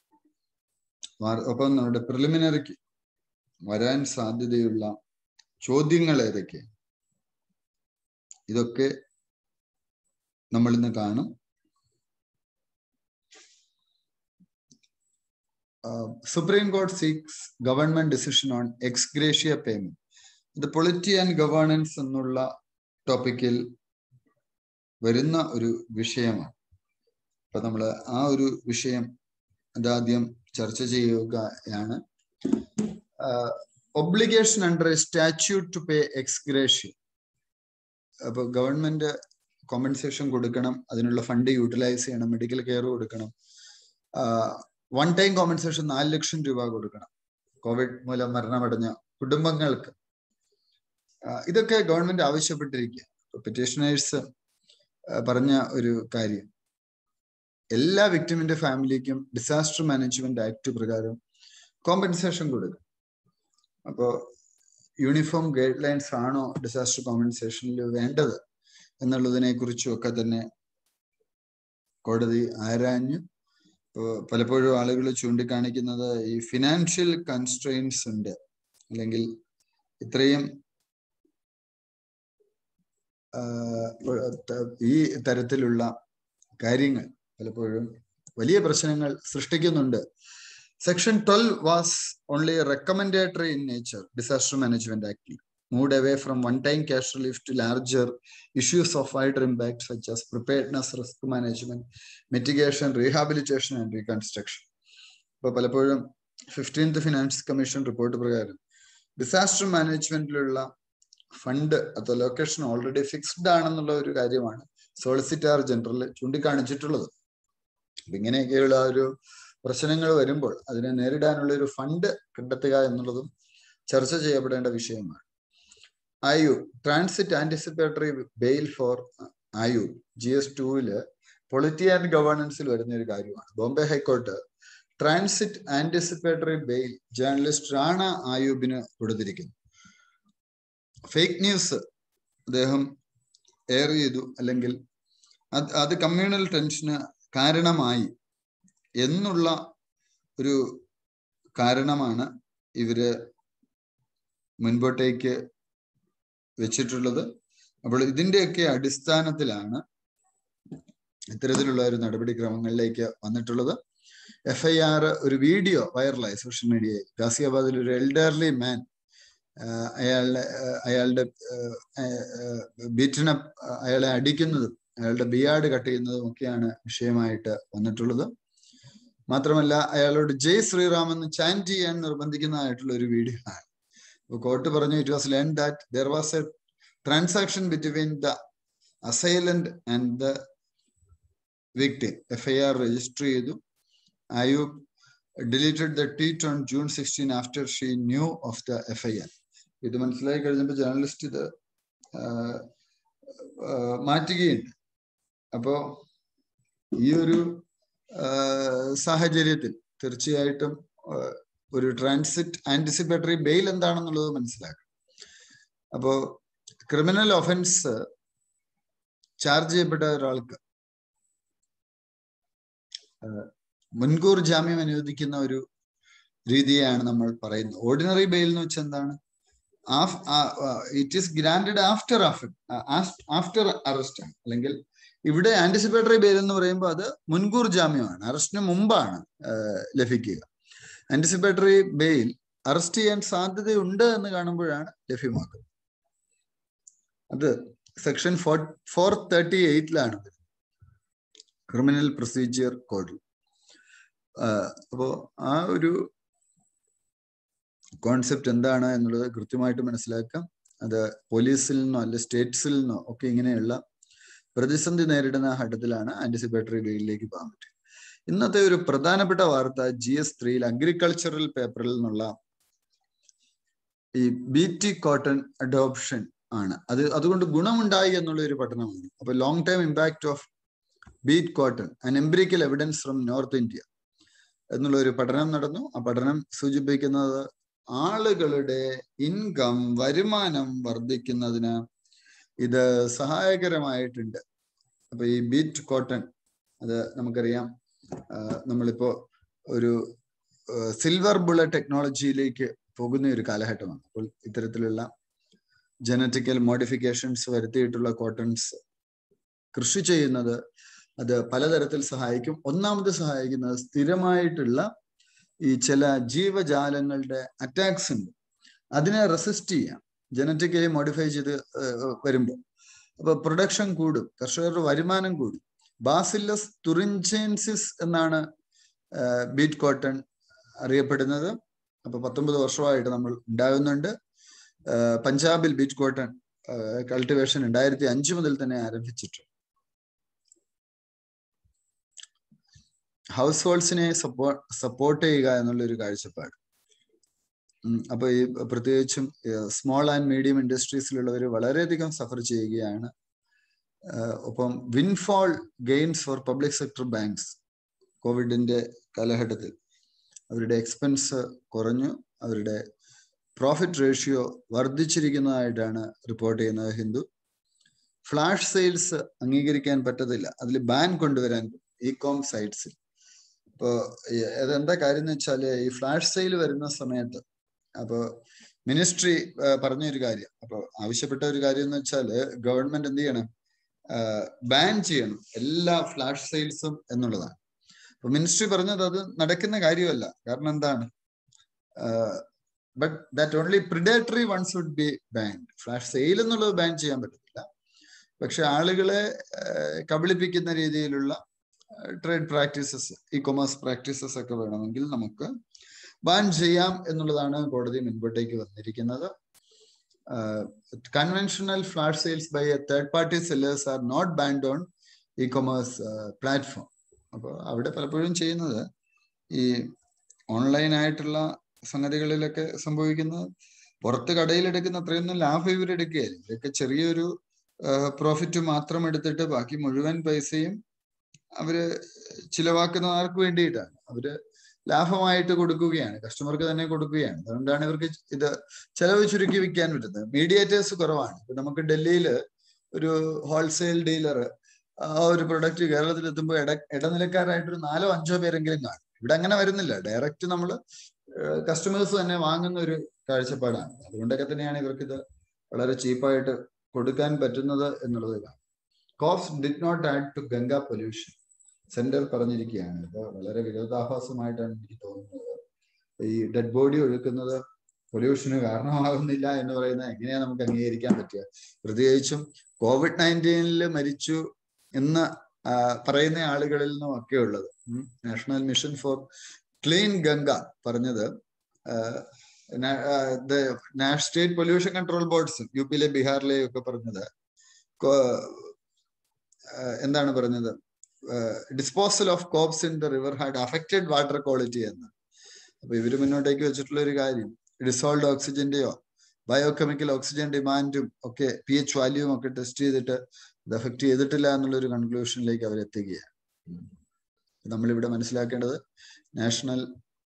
ഒപ്പം നമ്മുടെ പ്രിലിമിനറിക്ക് വരാൻ സാധ്യതയുള്ള ചോദ്യങ്ങൾ ഏതൊക്കെ ഇതൊക്കെ നമ്മൾ ഇന്ന് കാണും supreme court seeks government decision on ex gratia payment ഇത് പൊളിറ്റി ആൻഡ് ഗവേണൻസ് എന്നുള്ള ടോപ്പിക്കിൽ വരുന്ന ഒരു വിഷയമാണ് അപ്പൊ നമ്മൾ ആ ഒരു വിഷയം അതാദ്യം ചർച്ച ചെയ്യുകയാണ് obligation under a statute to pay ex gratia അപ്പൊ ഗവൺമെന്റ് കോമ്പൻസേഷൻ കൊടുക്കണം അതിനുള്ള ഫണ്ട് യൂട്ടിലൈസ് ചെയ്യണം മെഡിക്കൽ കെയർ കൊടുക്കണം വൺ ടൈം കോമ്പൻസേഷൻ നാല് ലക്ഷം രൂപ കൊടുക്കണം കോവിഡ് മൂലം മരണമടഞ്ഞ കുടുംബങ്ങൾക്ക് ഇതൊക്കെ ഗവൺമെന്റ് ആവശ്യപ്പെട്ടിരിക്കുക പെറ്റീഷനേഴ്സ് പറഞ്ഞ ഒരു കാര്യം എല്ലാ വിക്ടിമിന്റെ ഫാമിലിക്കും ഡിസാസ്റ്റർ മാനേജ്മെന്റ് ആക്ട് പ്രകാരം കോമ്പൻസേഷൻ കൊടുക്കും അപ്പോൾ യൂണിഫോം ഗൈഡ് ലൈൻസ് ആണോ ഡിസാസ്റ്റർ കോമ്പൻസേഷനിൽ വേണ്ടത് എന്നുള്ളതിനെ കുറിച്ചും ഒക്കെ തന്നെ കോടതി ആരാഞ്ഞു പലപ്പോഴും ആളുകൾ ചൂണ്ടിക്കാണിക്കുന്നത് ഈ ഫിനാൻഷ്യൽ കൺസ്ട്രെയിൻസ് ഉണ്ട് അല്ലെങ്കിൽ ഇത്രയും ഈ തരത്തിലുള്ള കാര്യങ്ങൾ പലപ്പോഴും വലിയ പ്രശ്നങ്ങൾ സൃഷ്ടിക്കുന്നുണ്ട് section twelve was only recommendatory in nature disaster management ആക്ടിൽ moved away from one time cash relief to larger issues of wider impact such as preparedness risk management mitigation rehabilitation and reconstruction ഇപ്പൊ പലപ്പോഴും fifteenth finance commission report പ്രകാരം disaster മാനേജ്മെന്റിലുള്ള fund അത് location already fixed ആണെന്നുള്ള ഒരു കാര്യമാണ് solicitor general ചൂണ്ടിക്കാണിച്ചിട്ടുള്ളത് അപ്പൊ ഇങ്ങനെയൊക്കെയുള്ള ഒരു പ്രശ്നങ്ങൾ വരുമ്പോൾ അതിനെ നേരിടാനുള്ള ഒരു ഫണ്ട് കണ്ടെത്തുക എന്നുള്ളതും ചർച്ച ചെയ്യപ്പെടേണ്ട വിഷയമാണ് Ayyub transit anticipatory bail for Ayyub G S ടുവില് പൊളിറ്റി ആൻഡ് ഗവേണൻസിൽ വരുന്ന ഒരു കാര്യമാണ് Bombay high court transit anticipatory bail journalist Rana ആയൂബിന് കൊടുത്തിരിക്കുന്നു ഫേക്ക് ന്യൂസ് അദ്ദേഹം എയർ ചെയ്തു അല്ലെങ്കിൽ അത് അത് കമ്മ്യൂണൽ ടെൻഷന് കാരണമായി എന്നുള്ള ഒരു കാരണമാണ് ഇവര് മുൻപോട്ടേക്ക് വെച്ചിട്ടുള്ളത് അപ്പോൾ ഇതിന്റെയൊക്കെ അടിസ്ഥാനത്തിലാണ് ഇത്തരത്തിലുള്ള ഒരു നടപടിക്രമങ്ങളിലേക്ക് വന്നിട്ടുള്ളത് എഫ് ഐ ആർ ഒരു വീഡിയോ വൈറലായി സോഷ്യൽ മീഡിയയിൽ ഗാസിയാബാദിൽ ഒരു എൽഡർലി മാൻ അയാളുടെ അയാളുടെ ബീറ്റിനപ്പ് അയാളെ അടിക്കുന്നതും അയാളുടെ ബിയാഡ് കട്ട് ചെയ്യുന്നതും ഒക്കെയാണ് വിഷയമായിട്ട് വന്നിട്ടുള്ളത് മാത്രമല്ല അയാളോട് ജയ് ശ്രീറാം എന്ന് ചാൻറ്റ് ചെയ്യാൻ നിർബന്ധിക്കുന്നതായിട്ടുള്ള ഒരു വീഡിയോ ആണ് അപ്പൊ കോർട്ട് പറഞ്ഞു it was learn that there was a transaction between the assailant and the victim F I R register ചെയ്തു Ayyub deleted the tweet on June sixteen after she knew of the F I R ഇത് മനസ്സിലായി കഴിഞ്ഞപ്പോൾ journalist ഇത് മാറ്റുകയുണ്ട് അപ്പോ ഈ ഒരു സാഹചര്യത്തിൽ തീർച്ചയായിട്ടും ഒരു ട്രാൻസിറ്റ് ആന്റിസിപ്പേറ്ററി ബെയിൽ എന്താണെന്നുള്ളത് മനസ്സിലാക്കണം അപ്പോ ക്രിമിനൽ ഒഫൻസ് ചാർജ് ചെയ്യപ്പെട്ട ഒരാൾക്ക് മുൻകൂർ ജാമ്യം അനുവദിക്കുന്ന ഒരു രീതിയാണ് നമ്മൾ പറയുന്നത് ഓർഡിനറി ബെയിൽ എന്ന് വെച്ചാൽ എന്താണ് it is granted after after arrest ആണ് അല്ലെങ്കിൽ ഇവിടെ ആന്റിസിപ്പേറ്ററി ബെയിൽ എന്ന് പറയുമ്പോൾ അത് മുൻകൂർ ജാമ്യമാണ് അറസ്റ്റിന് മുമ്പാണ് ലഭിക്കുക ആന്റിസിപ്പേറ്ററി ബെയിൽ അറസ്റ്റ് ചെയ്യാൻ സാധ്യതയുണ്ട് എന്ന് കാണുമ്പോഴാണ് ലഭ്യമാക്കുന്നത് അത് സെക്ഷൻ ഫോർ ഫോർ തേർട്ടി എയ്റ്റിലാണ് ക്രിമിനൽ പ്രൊസീജിയർ കോഡിൽ അപ്പോ ആ ഒരു കോൺസെപ്റ്റ് എന്താണ് എന്നുള്ളത് കൃത്യമായിട്ട് മനസ്സിലാക്കാം അത് പോലീസിൽ നിന്നോ അല്ലെ സ്റ്റേറ്റ്സിൽ നിന്നോ ഒക്കെ ഇങ്ങനെയുള്ള പ്രതിസന്ധി നേരിടുന്ന ഘട്ടത്തിലാണ് ആന്റിസിപ്പേറ്ററി ബെയിലിലേക്ക് പോകാൻ പറ്റുക ഇന്നത്തെ ഒരു പ്രധാനപ്പെട്ട വാർത്ത ജി എസ് ത്രീയിൽ അഗ്രികൾച്ചറൽ പേപ്പറിൽ നിന്നുള്ള ഈ ബി ടി കോട്ടൺ അഡോപ്ഷൻ ആണ് അത് അതുകൊണ്ട് ഗുണമുണ്ടായി എന്നുള്ള ഒരു പഠനമാണ് അപ്പൊ long time impact of Bt cotton and empirical evidence from north India എന്നുള്ള ഒരു പഠനം നടന്നു ആ പഠനം സൂചിപ്പിക്കുന്നത് ആളുകളുടെ ഇൻകം വരുമാനം വർദ്ധിക്കുന്നതിന് ഇത് സഹായകരമായിട്ടുണ്ട് അപ്പൊ ഈ ബീറ്റ് കോട്ടൺ അത് നമുക്കറിയാം നമ്മളിപ്പോ ഒരു സിൽവർ ബുള്ളറ്റ് ടെക്നോളജിയിലേക്ക് പോകുന്ന ഒരു കാലഘട്ടമാണ് അപ്പോൾ ഇത്തരത്തിലുള്ള ജനറ്റിക്കൽ മോഡിഫിക്കേഷൻസ് വരുത്തിയിട്ടുള്ള കോട്ടൺസ് കൃഷി ചെയ്യുന്നത് അത് പലതരത്തിൽ സഹായിക്കും ഒന്നാമത് സഹായിക്കുന്നത് സ്ഥിരമായിട്ടുള്ള ഈ ചില ജീവജാലങ്ങളുടെ അറ്റാക്സ് ഉണ്ട് അതിനെ റെസിസ്റ്റ് ചെയ്യാം ജനറ്റിക്കലി മോഡിഫൈ ചെയ്ത് വരുമ്പോൾ അപ്പൊ പ്രൊഡക്ഷൻ കൂടും കർഷകരുടെ വരുമാനം കൂടും ബാസില്ലസ് തുറിഞ്ചെൻസിസ് എന്നാണ് ബീറ്റ് കോട്ടൺ അറിയപ്പെടുന്നത് അപ്പൊ പത്തൊമ്പത് വർഷമായിട്ട് നമ്മൾ ഉണ്ടാകുന്നുണ്ട് പഞ്ചാബിൽ ബീറ്റ് കോട്ടൺ കൾട്ടിവേഷൻ രണ്ടായിരത്തി അഞ്ച് മുതൽ തന്നെ ആരംഭിച്ചിട്ടുണ്ട് ഹൗസ് ഹോൾഡ്സിനെ സപ്പോ സപ്പോർട്ട് ചെയ്യുക എന്നുള്ള ഒരു കാഴ്ചപ്പാട് അപ്പൊ ഈ പ്രത്യേകിച്ചും സ്മോൾ ആൻഡ് മീഡിയം ഇൻഡസ്ട്രീസിലുള്ളവർ വളരെയധികം സഫർ ചെയ്യുകയാണ് ഒപ്പം windfall gains for public sector banks കോവിഡിന്റെ കാലഘട്ടത്തിൽ അവരുടെ എക്സ്പെൻസ് കുറഞ്ഞു അവരുടെ പ്രോഫിറ്റ് റേഷ്യോ വർദ്ധിച്ചിരിക്കുന്നതായിട്ടാണ് റിപ്പോർട്ട് ചെയ്യുന്നത് ഹിന്ദു ഫ്ലാഷ് സെയിൽസ് അംഗീകരിക്കാൻ പറ്റത്തില്ല അതിൽ ബാൻ കൊണ്ടുവരാൻ ഇ കോം സൈറ്റ്സിൽ ഇപ്പോ അതെന്താ കാര്യം എന്ന് വെച്ചാല് ഈ ഫ്ലാഷ് സെയിൽ വരുന്ന സമയത്ത് അപ്പോ മിനിസ്ട്രി പറഞ്ഞൊരു കാര്യം അപ്പൊ ആവശ്യപ്പെട്ട ഒരു കാര്യം എന്ന് വെച്ചാല് ഗവൺമെന്റ് എന്ത് ചെയ്യണം ബാൻ ചെയ്യണം എല്ലാ ഫ്ലാഷ് സെയിൽസും എന്നുള്ളതാണ് അപ്പൊ മിനിസ്ട്രി പറഞ്ഞത് അത് നടക്കുന്ന കാര്യമല്ല കാരണം എന്താണ് but that only predatory ones would be banned flash sale എന്നുള്ളത് ബാൻ ചെയ്യാൻ പറ്റത്തില്ല പക്ഷെ ആളുകളെ കബളിപ്പിക്കുന്ന രീതിയിലുള്ള trade practices e commerce practices ഒക്കെ വേണമെങ്കിൽ നമുക്ക് ബാൻ ചെയ്യാം എന്നുള്ളതാണ് കോടതി മുൻപോട്ടേക്ക് വന്നിരിക്കുന്നത് conventional flash sales by a third party sellers are not banned on e commerce platform അപ്പോൾ അവിടെ പലപ്പോഴും ചെയ്യുന്നത് ഈ ഓൺലൈൻ ആയിട്ടുള്ള സംഗതികളിലൊക്കെ സംഭവിക്കുന്നത് പുറത്ത് കടയിലെടുക്കുന്ന അത്രയൊന്നും ലാഭം ഇവരെടുക്കുകയല്ല ഇതൊക്കെ ചെറിയൊരു പ്രോഫിറ്റ് മാത്രം എടുത്തിട്ട് ബാക്കി മുഴുവൻ പൈസയും അവര് ചിലവാക്കുന്ന ആർക്ക് വേണ്ടിയിട്ടാണ് അവര് ലാഭമായിട്ട് കൊടുക്കുകയാണ് കസ്റ്റമർക്ക് തന്നെ കൊടുക്കുകയാണ് അതുകൊണ്ടാണ് ഇവർക്ക് ഇത് ചെലവ് ചുരുക്കി വിൽക്കാൻ പറ്റുന്നത് മീഡിയേറ്റേഴ്സ് കുറവാണ് ഇപ്പൊ നമുക്ക് ഡൽഹിയിൽ ഒരു ഹോൾസെയിൽ ഡീലർ ആ ഒരു പ്രൊഡക്റ്റ് കേരളത്തിൽ എത്തുമ്പോൾ ഇട ഇടനിലക്കാരായിട്ടൊരു നാലോ അഞ്ചോ പേരെങ്കിലും കാണും ഇവിടെ അങ്ങനെ വരുന്നില്ല ഡയറക്റ്റ് നമ്മൾ കസ്റ്റമേഴ്സ് തന്നെ വാങ്ങുന്ന ഒരു കാഴ്ചപ്പാടാണ് അതുകൊണ്ടൊക്കെ തന്നെയാണ് ഇവർക്ക് ഇത് വളരെ ചീപ്പായിട്ട് കൊടുക്കാൻ പറ്റുന്നത് എന്നുള്ളത് കാണാം കോസ്റ്റ് did not add to Ganga pollution centre പറഞ്ഞിരിക്കുകയാണ് ഇത് വളരെ വിരോധാഭാസമായിട്ടാണ് എനിക്ക് തോന്നുന്നത് ഈ ഡെഡ് ബോഡി ഒഴുക്കുന്നത് പൊല്യൂഷന് കാരണമാകുന്നില്ല എന്ന് പറയുന്നത് എങ്ങനെയാ നമുക്ക് അംഗീകരിക്കാൻ പറ്റുക പ്രത്യേകിച്ചും കോവിഡ് നയൻറ്റീനിൽ മരിച്ചു എന്ന് പറയുന്ന ആളുകളിൽ നിന്നും ഒക്കെ ഉള്ളത് national mission for clean Ganga പറഞ്ഞത് state pollution control boards U പിയിലെ ബീഹാറിലെയും ഒക്കെ പറഞ്ഞത് എന്താണ് പറഞ്ഞത് disposal of corpse in the river had affected water quality എന്ന് അപ്പൊ ഇവര് മുന്നോട്ടേക്ക് വെച്ചിട്ടുള്ള ഒരു കാര്യം ഡിസോൾഡ് ഓക്സിജന്റെയോ ബയോകെമിക്കൽ ഓക്സിജൻ ഡിമാൻഡും ഒക്കെ പി എച്ച് വാല്യൂവും ഒക്കെ ടെസ്റ്റ് ചെയ്തിട്ട് ഇത് എഫക്ട് ചെയ്തിട്ടില്ല എന്നുള്ള ഒരു കൺക്ലൂഷനിലേക്ക് അവർ എത്തുകയാണ് നമ്മളിവിടെ മനസ്സിലാക്കേണ്ടത് നാഷണൽ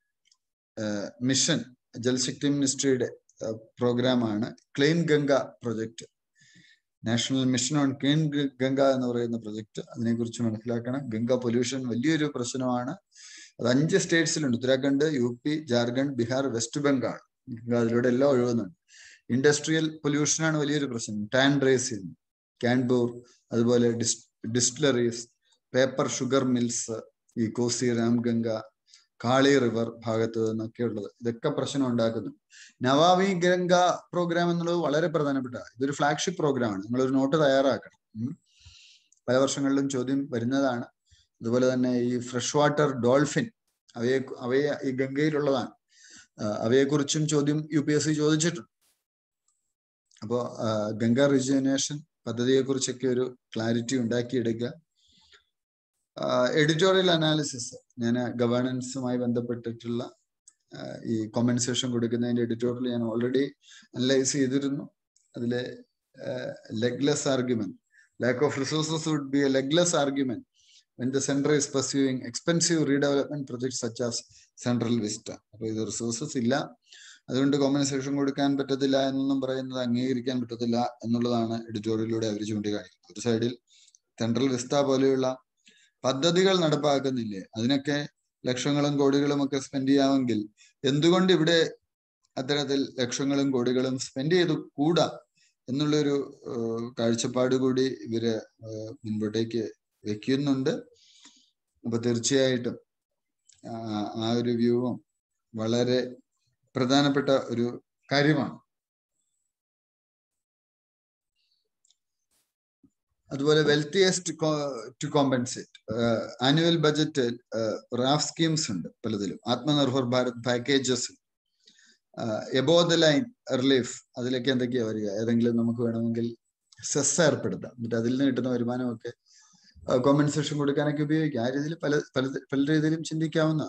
മിഷൻ ജൽശക്തി മിനിസ്ട്രിയുടെ പ്രോഗ്രാമാണ് clean Ganga project national mission on clean Ganga എന്ന് പറയുന്ന പ്രൊജക്ട് അതിനെക്കുറിച്ച് മനസ്സിലാക്കണം ഗംഗ പൊല്യൂഷൻ വലിയൊരു പ്രശ്നമാണ് അത് അഞ്ച് സ്റ്റേറ്റ്സിലുണ്ട് ഉത്തരാഖണ്ഡ് യു പി ജാർഖണ്ഡ് ബീഹാർ വെസ്റ്റ് ബംഗാൾ ഗംഗ അതിലൂടെ എല്ലാം ഒഴുകുന്നുണ്ട് ഇൻഡസ്ട്രിയൽ പൊല്യൂഷനാണ് വലിയൊരു പ്രശ്നം ടാൻ റേസിൻ കാൻബൂർ അതുപോലെ dis distilleries paper sugar mills ഈ കോസി രാംഗംഗ കാളി റിവർ ഭാഗത്ത് നിന്നൊക്കെ ഉള്ളത് ഇതൊക്കെ പ്രശ്നം ഉണ്ടാക്കുന്നു നവാബി ഗംഗ പ്രോഗ്രാം എന്നുള്ളത് വളരെ പ്രധാനപ്പെട്ട ഇതൊരു ഫ്ലാഗ്ഷിപ്പ് പ്രോഗ്രാമാണ് നിങ്ങളൊരു നോട്ട് തയ്യാറാക്കണം ഉം. പല വർഷങ്ങളിലും ചോദ്യം വരുന്നതാണ് അതുപോലെ തന്നെ ഈ ഫ്രഷ് വാട്ടർ ഡോൾഫിൻ അവയെ അവയെ ഈ ഗംഗയിലുള്ളതാണ് ആ, അവയെക്കുറിച്ചും ചോദ്യം യു പി എസ് സി ചോദിച്ചിട്ടുണ്ട് അപ്പോൾ ഗംഗ റിജുവിനേഷൻ പദ്ധതിയെ കുറിച്ചൊക്കെ ഒരു ക്ലാരിറ്റി ഉണ്ടാക്കിയെടുക്കുക എഡിറ്റോറിയൽ അനാലിസിസ് ഞാൻ ഗവേണൻസുമായി ബന്ധപ്പെട്ടിട്ടുള്ള ആ, ഈ കോമ്പൻസേഷൻ കൊടുക്കുന്നതിന്റെ എഡിറ്റോറിയൽ ഞാൻ ഓൾറെഡി അനലൈസ് ചെയ്തിരുന്നു അതിലെ legless argument lack of resources would be a legless argument when the center is pursuing expensive redevelopment projects such as Central Vista. അപ്പോൾ ഇത് റിസോഴ്സസ് ഇല്ല അതുകൊണ്ട് കോമ്പൻസേഷൻ കൊടുക്കാൻ പറ്റത്തില്ല എന്നൊന്നും പറയുന്നത് അംഗീകരിക്കാൻ പറ്റത്തില്ല എന്നുള്ളതാണ് എഡിറ്റോറിയലിലൂടെ അവർ ചൂണ്ടിക്കാണിക്കുന്നത് ഒരു സൈഡിൽ സെൻട്രൽ വിസ്റ്റ പോലെയുള്ള പദ്ധതികൾ നടപ്പാക്കുന്നില്ലേ അതിനൊക്കെ ലക്ഷങ്ങളും കോടികളും ഒക്കെ സ്പെൻഡ് ചെയ്യാമെങ്കിൽ എന്തുകൊണ്ട് ഇവിടെ അത്തരത്തിൽ ലക്ഷങ്ങളും കോടികളും സ്പെൻഡ് ചെയ്ത് കൂടാ എന്നുള്ളൊരു ഏഹ്, കാഴ്ചപ്പാട് കൂടി ഇവര് ഏഹ്, മുൻപോട്ടേക്ക് വെക്കുന്നുണ്ട് അപ്പൊ തീർച്ചയായിട്ടും ആ ആ ഒരു വ്യൂവും വളരെ പ്രധാനപ്പെട്ട ഒരു കാര്യമാണ് അതുപോലെ വെൽത്തിയസ്റ്റ് ടു കോമ്പൻസേറ്റ് ആനുവൽ ബജറ്റിൽ റാഫ് സ്കീംസ് ഉണ്ട് പലതിലും Atmanirbhar Bharat packages above the line relief അതിലൊക്കെ എന്തൊക്കെയാ വരിക ഏതെങ്കിലും നമുക്ക് വേണമെങ്കിൽ സെസ് ഏർപ്പെടുത്താം എന്നിട്ട് അതിൽ നിന്ന് കിട്ടുന്ന വരുമാനമൊക്കെ കോമ്പൻസേഷൻ കൊടുക്കാനൊക്കെ ഉപയോഗിക്കാം ആ രീതിയിൽ പല പല പല രീതിയിലും ചിന്തിക്കാവുന്ന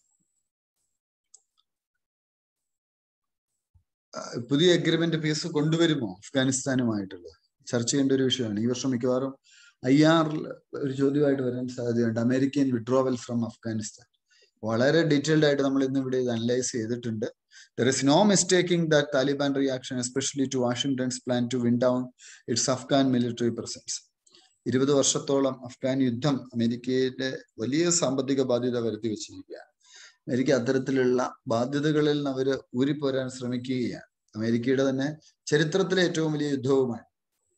പുതിയ അഗ്രിമെന്റ് പീസ് കൊണ്ടുവരുമോ അഫ്ഗാനിസ്ഥാനുമായിട്ടുള്ളത് ചർച്ച ചെയ്യേണ്ട ഒരു വിഷയമാണ് ഈ വർഷം മിക്കവാറും ഐ ആറിൽ ഒരു ചോദ്യമായിട്ട് വരാൻ സാധ്യതയുണ്ട് അമേരിക്കൻ വിഡ്രോവൽ ഫ്രം അഫ്ഗാനിസ്ഥാൻ വളരെ ഡീറ്റെയിൽഡ് ആയിട്ട് നമ്മൾ ഇന്ന് ഇവിടെ ഇത് അനലൈസ് ചെയ്തിട്ടുണ്ട് there is no mistaking that Taliban reaction especially to Washington's plan to wind down its Afghan military presence ഇരുപത് വർഷത്തോളം അഫ്ഗാൻ യുദ്ധം അമേരിക്കയുടെ വലിയ സാമ്പത്തിക ബാധ്യത വരുത്തി വെച്ചിരിക്കുകയാണ് അമേരിക്ക അത്തരത്തിലുള്ള ബാധ്യതകളിൽ നിന്ന് അവർ ഊരിപ്പോരാൻ ശ്രമിക്കുകയാണ് അമേരിക്കയുടെ തന്നെ ചരിത്രത്തിലെ ഏറ്റവും വലിയ യുദ്ധവുമാണ്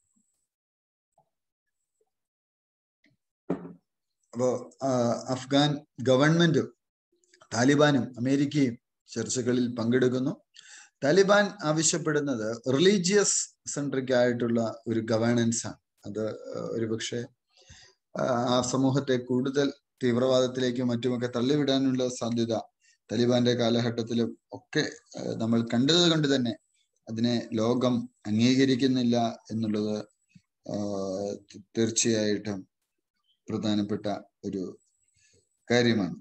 അപ്പോ അഫ്ഗാൻ ഗവൺമെന്റും താലിബാനും അമേരിക്കയും ചർച്ചകളിൽ പങ്കെടുക്കുന്നു താലിബാൻ ആവശ്യപ്പെടുന്നത് റിലീജിയസ് സെൻട്രിക് ആയിട്ടുള്ള ഒരു ഗവേണൻസ് ആണ് അത് ഒരുപക്ഷെ ആ സമൂഹത്തെ കൂടുതൽ തീവ്രവാദത്തിലേക്കും മറ്റുമൊക്കെ തള്ളിവിടാനുള്ള സാധ്യത തലിബാന്റെ കാലഘട്ടത്തിലും ഒക്കെ നമ്മൾ കണ്ടത് കൊണ്ട് തന്നെ അതിനെ ലോകം അംഗീകരിക്കുന്നില്ല എന്നുള്ളത് തീർച്ചയായിട്ടും പ്രധാനപ്പെട്ട ഒരു കാര്യമാണ്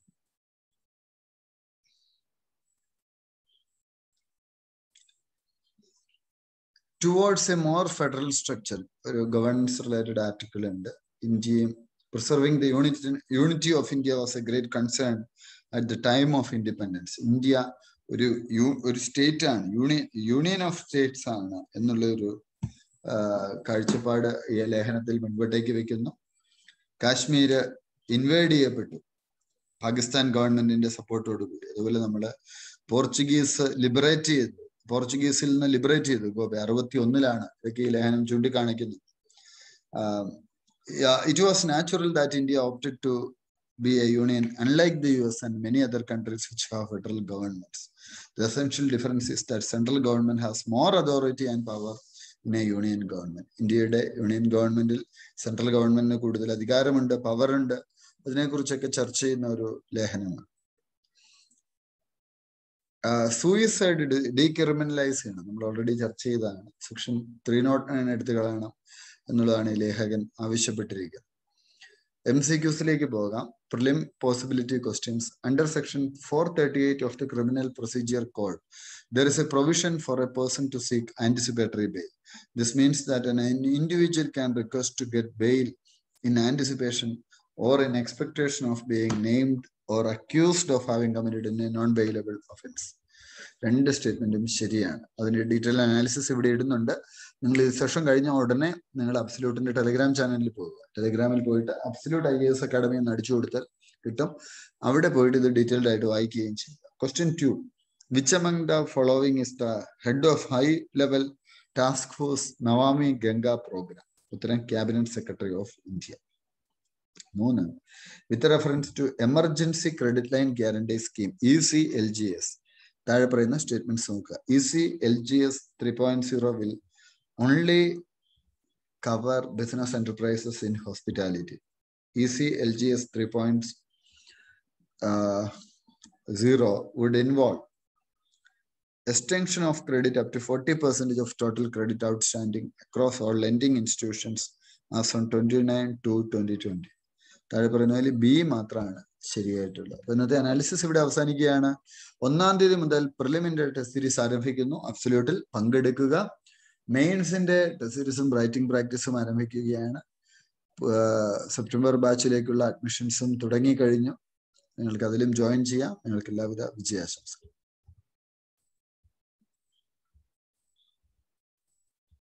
towards a more federal structure ഒരു ഗവേണൻസ് റിലേറ്റഡ് ആർട്ടിക്കിൾ ഉണ്ട് ഇന്ത്യയും preserving the unity unity of India was a great concern at the time of independence India ഒരു യു ഒരു സ്റ്റേറ്റ് ആണ് യൂണിയൻ യൂണിയൻ ഓഫ് സ്റ്റേറ്റ്സ് ആണ് എന്നുള്ള ഒരു കാഴ്ചപ്പാട് ഈ ലേഖനത്തിൽ മുൻപോട്ടേക്ക് വെക്കുന്നു കാശ്മീർ ഇൻവേഡ് ചെയ്യപ്പെട്ടു പാകിസ്ഥാൻ ഗവൺമെന്റിന്റെ സപ്പോർട്ടോട് കൂടി അതുപോലെ നമ്മൾ പോർച്ചുഗീസ് ലിബറേറ്റ് ചെയ്തു പോർച്ചുഗീസിൽ നിന്ന് ലിബറേറ്റ് ചെയ്തു ഇപ്പൊ അറുപത്തി ഒന്നിലാണ് ഇതൊക്കെ ഈ ലേഖനം ചൂണ്ടിക്കാണിക്കുന്നു it was natural that India opted to be a union unlike the US and many other countries which have federal governments. The essential difference is that central government has more authority and power in a union government. ഇന്ത്യയുടെ union ഗവൺമെന്റിൽ central ഗവൺമെന്റിന് കൂടുതൽ അധികാരമുണ്ട് power ഉണ്ട് അതിനെക്കുറിച്ചൊക്കെ ചർച്ച ചെയ്യുന്ന ഒരു ലേഖനമാണ് സൂയിസൈഡ് ഡീക്രിമിനലൈസ് ചെയ്യണം നമ്മൾ ഓൾറെഡി ചർച്ച ചെയ്തതാണ് സെക്ഷൻ ത്രീ നോട്ട് നയൻ എടുത്തു കളയണം എന്നുള്ളതാണ് ഈ ലേഖകൻ ആവശ്യപ്പെട്ടിരിക്കുന്നത് എം സി ക്യൂസിലേക്ക് പോകാം prelim possibility questions under section four thirty eight of the criminal procedure code there is a provision for a person to seek anticipatory bail this means that an individual can request to get bail in anticipation or in expectation of being named or accused of having committed a non-bailable offense. രണ്ട് സ്റ്റേറ്റ്മെന്റും ശരിയാണ് അതിന്റെ detail analysis ഇവിടെ ഇടുന്നുണ്ട് നിങ്ങൾ ഈ session കഴിഞ്ഞ ഉടനെ നിങ്ങൾ അബ്സല്യൂട്ടിന്റെ ടെലിഗ്രാം ചാനലിൽ പോകുക ടെലിഗ്രാമിൽ പോയിട്ട് അബ്സല്യൂട്ട് ഐ എസ് അക്കാഡമി എന്ന് അടിച്ചു കൊടുത്താൽ കിട്ടും അവിടെ പോയിട്ട് ഇത് ഡീറ്റെയിൽഡ് ആയിട്ട് വായിക്കുകയും ചെയ്യുക question two which among the following is the head of high level task force Namami Ganga programme ഉത്തരം ക്യാബിനറ്റ് സെക്രട്ടറി ഓഫ് ഇന്ത്യ മൂന്ന് with reference to emergency credit line guarantee scheme E C L G S താഴെ പറയുന്ന statements നോക്കുക E C L G S three point zero will only cover business enterprises in hospitality E C L G S three point zero would involve extension of credit up to 40 percentage of total credit outstanding across all lending institutions as on 29 to 2020 താഴെ പറയുന്നതിൽ B മാത്രമാണ് ശരിയായിട്ടുള്ളത് അപ്പൊ ഇന്നത്തെ analysis ഇവിടെ അവസാനിക്കുകയാണ് ഒന്നാം തീയതി മുതൽ പ്രിലിമിനറി ടെസ്റ്റ് സീരീസ് ആരംഭിക്കുന്നു അബ്സല്യൂട്ടിൽ പങ്കെടുക്കുക മെയിൻസിന്റെ ടെസ്റ്റ് സീരീസും റൈറ്റിംഗ് പ്രാക്ടീസും ആരംഭിക്കുകയാണ് സെപ്റ്റംബർ ബാച്ചിലേക്കുള്ള അഡ്മിഷൻസും തുടങ്ങിക്കഴിഞ്ഞു നിങ്ങൾക്ക് അതിലും ജോയിൻ ചെയ്യാം നിങ്ങൾക്ക് എല്ലാവിധ വിജയാശംസകൾ